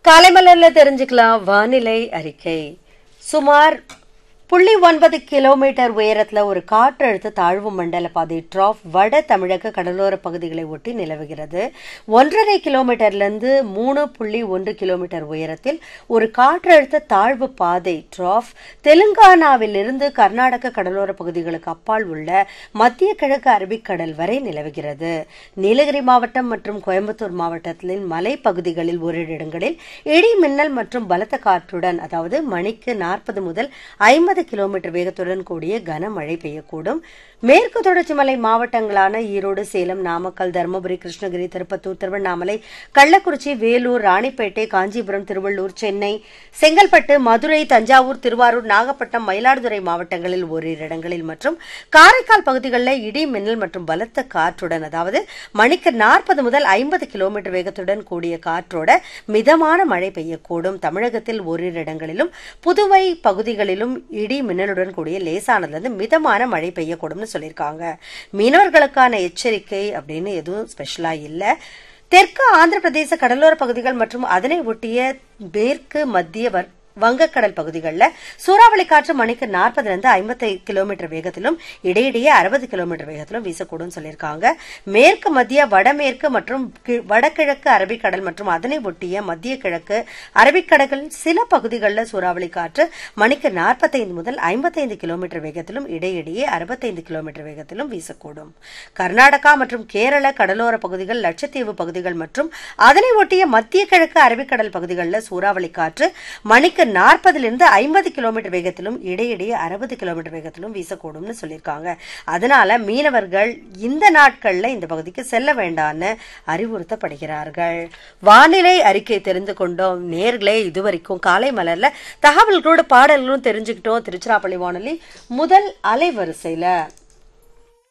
காலைமலர்ல தெரிஞ்சுக்கலாம் வானிலை அறிக்கை சுமார் புள்ளி ஒன்பது கிலோமீட்டர் உயரத்துல ஒரு காற்றழுத்த தாழ்வு மண்டல பாதை ட்ராஃப் வட தமிழக கடலோர பகுதிகளை ஒட்டி நிலவுகிறது ஒன்றரை கிலோமீட்டர்ல இருந்து மூணு புள்ளி ஒன்று கிலோமீட்டர் உயரத்தில் ஒரு காற்றழுத்த தாழ்வு பாதை ட்ராஃப் தெலுங்கானாவிலிருந்து கர்நாடக கடலோர பகுதிகளுக்கு அப்பால் உள்ள மத்திய கிழக்கு அரபிக்கடல் வரை நிலவுகிறது நீலகிரி மாவட்டம் மற்றும் கோயம்புத்தூர் மாவட்டத்தின் மலைப்பகுதிகளில் ஓரிரு இடங்களில் இடி மின்னல் மற்றும் பலத்த காற்றுடன் அதாவது மணிக்கு நாற்பது முதல் ஐம்பது கிலோமீட்டர் வேகத்துடன் கூடிய கனமழை பெய்யக்கூடும் மேற்கு தொடர்ச்சி மலை மாவட்டங்களான ஈரோடு சேலம் நாமக்கல் தருமபுரி கிருஷ்ணகிரி திருப்பத்தூர் திருவண்ணாமலை கள்ளக்குறிச்சி வேலூர் ராணிப்பேட்டை காஞ்சிபுரம் திருவள்ளூர் சென்னை செங்கல்பட்டு மதுரை தஞ்சாவூர் திருவாரூர் நாகப்பட்டினம் மயிலாடுதுறை மாவட்டங்களில் ஓரிரு இடங்களில் மற்றும் காரைக்கால் பகுதிகளில் இடி மின்னல் மற்றும் பலத்த காற்றுடன் அதாவது மணிக்கு நாற்பது முதல் ஐம்பது கிலோமீட்டர் வேகத்துடன் கூடிய காற்றோட மிதமான மழை பெய்யக்கூடும் தமிழகத்தில் ஓரிரு இடங்களிலும் புதுவை பகுதிகளிலும் இடி மின்னலுடன் கூடிய லேசானதுலேருந்து மிதமான மழை பெய்யக்கூடும்னு சொல்லியிருக்காங்க மீனவர்களுக்கான எச்சரிக்கை அப்படின்னு எதுவும் ஸ்பெஷலா இல்லை தெற்கு ஆந்திர பிரதேச கடலோர பகுதிகள் மற்றும் அதனை ஒட்டிய மேற்கு மத்திய வர்- வங்கக்கடல் பகுதிகளில் சூறாவளி காற்று மணிக்கு நாற்பதுல இருந்து ஐம்பத்தி கிலோமீட்டர் வேகத்திலும் இடையிடையே அறுபது கிலோமீட்டர் வேகத்திலும் வீசக்கூடும் சொல்லியிருக்காங்க மேற்கு மத்திய வடமேற்கு மற்றும் கி- வடகிழக்கு அரபிக்கடல் மற்றும் அதனை ஒட்டிய மத்திய கிழக்கு அரபிக்கடல் சில பகுதிகளில் சூறாவளி காற்று மணிக்கு நாற்பத்தைந்து முதல் ஐம்பத்தைந்து கிலோமீட்டர் வேகத்திலும் இடையிடையே அறுபத்தைந்து கிலோமீட்டர் வேகத்திலும் வீசக்கூடும் கர்நாடகா மற்றும் கேரள கடலோர பகுதிகள் லட்சத்தீவு பகுதிகள் மற்றும் அதனை ஒட்டிய மத்திய கிழக்கு அரபிக்கடல் பகுதிகளில் சூறாவளி காற்று மணிக்கு நாற்பதிலிருந்து ஐம்பது கிலோமீட்டர் வேகத்திலும் இடையிடையே அறுபது கிலோமீட்டர் வேகத்திலும் வீசக்கூடும்னு சொல்லியிருக்காங்க அதனால மீனவர்கள் இந்த நாட்கள்ல இந்த பகுதிக்கு செல்ல வேண்டாம்னு அறிவுறுத்தப்படுகிறார்கள் வானிலை அறிக்கை தெரிந்து கொண்டோம் நேர்களே இதுவரைக்கும் காலை மலர்ல தகவல்களோட பாடல்களும் தெரிஞ்சுக்கிட்டோம் திருச்சிராப்பள்ளி வானொலி முதல் அலைவரிசையில